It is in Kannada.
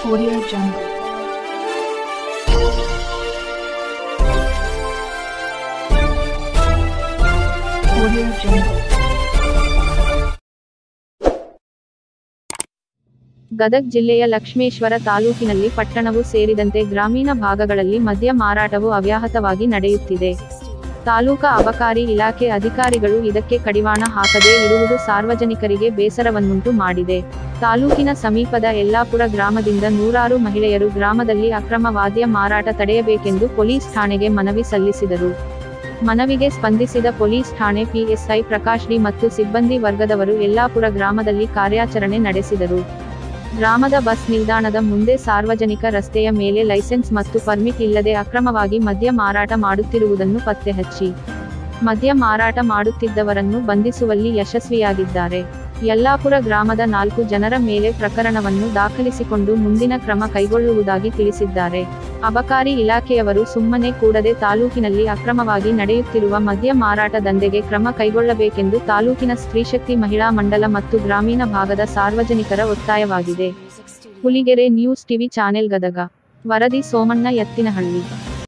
Audio Jungle. Audio Jungle. Gadag ಜಿಲ್ಲೆಯ ಲಕ್ಷ್ಮೇಶ್ವರ ತಾಲೂಕಿನಲ್ಲಿ ಪಟ್ಟಣವು ಸೇರಿದಂತೆ ಗ್ರಾಮೀಣ ಭಾಗಗಳಲ್ಲಿ ಮದ್ಯ ಮಾರಾಟವು ಅವ್ಯಾಹತವಾಗಿ ನಡೆಯುತ್ತಿದೆ ತಾಲೂಕಾ ಅಬಕಾರಿ ಇಲಾಖೆ ಅಧಿಕಾರಿಗಳು ಇದಕ್ಕೆ ಕಡಿವಾಣ ಹಾಕದೇ ಇರುವುದು ಸಾರ್ವಜನಿಕರಿಗೆ ಬೇಸರವನ್ನುಂಟು ಮಾಡಿದೆ ತಾಲೂಕಿನ ಸಮೀಪದ ಯಲ್ಲಾಪುರ ಗ್ರಾಮದಿಂದ ನೂರಾರು ಮಹಿಳೆಯರು ಗ್ರಾಮದಲ್ಲಿ ಅಕ್ರಮ ವಾದ್ಯ ಮಾರಾಟ ತಡೆಯಬೇಕೆಂದು ಪೊಲೀಸ್ ಠಾಣೆಗೆ ಮನವಿ ಸಲ್ಲಿಸಿದರು ಮನವಿಗೆ ಸ್ಪಂದಿಸಿದ ಪೊಲೀಸ್ ಠಾಣೆ ಪಿಎಸ್ಐ ಪ್ರಕಾಶ್ ಡಿ ಮತ್ತು ಸಿಬ್ಬಂದಿ ವರ್ಗದವರು ಯಲ್ಲಾಪುರ ಗ್ರಾಮದಲ್ಲಿ ಕಾರ್ಯಾಚರಣೆ ನಡೆಸಿದರು ಗ್ರಾಮದ ಬಸ್ ನಿಲ್ದಾಣದ ಮುಂದೆ ಸಾರ್ವಜನಿಕ ರಸ್ತೆಯ ಮೇಲೆ ಲೈಸೆನ್ಸ್ ಮತ್ತು ಪರ್ಮಿಟ್ ಇಲ್ಲದೆ ಅಕ್ರಮವಾಗಿ ಮದ್ಯ ಮಾರಾಟ ಮಾಡುತ್ತಿರುವುದನ್ನು ಪತ್ತೆಹಚ್ಚಿ ಮದ್ಯ ಮಾರಾಟ ಮಾಡುತ್ತಿದ್ದವರನ್ನು ಬಂಧಿಸುವಲ್ಲಿ ಯಶಸ್ವಿಯಾಗಿದ್ದಾರೆ ಯಲ್ಲಾಪುರ ಗ್ರಾಮದ ನಾಲ್ಕು ಜನರ ಮೇಲೆ ಪ್ರಕರಣವನ್ನು ದಾಖಲಿಸಿಕೊಂಡು ಮುಂದಿನ ಕ್ರಮ ಕೈಗೊಳ್ಳುವುದಾಗಿ ತಿಳಿಸಿದ್ದಾರೆ ಅಬಕಾರಿ ಇಲಾಖೆಯವರು ಸುಮ್ಮನೆ ಕೂಡದೆ ತಾಲೂಕಿನಲ್ಲಿ ಅಕ್ರಮವಾಗಿ ನಡೆಯುತ್ತಿರುವ ಮದ್ಯ ಮಾರಾಟ ದಂಧೆಗೆ ಕ್ರಮ ಕೈಗೊಳ್ಳಬೇಕೆಂದು ತಾಲೂಕಿನ ಸ್ತ್ರೀಶಕ್ತಿ ಮಹಿಳಾ ಮಂಡಲ ಮತ್ತು ಗ್ರಾಮೀಣ ಭಾಗದ ಸಾರ್ವಜನಿಕರ ಒತ್ತಾಯವಾಗಿದೆ Huligere news TV channel Gadag ವರದಿ ಸೋಮಣ್ಣ ಎತ್ತಿನಹಳ್ಳಿ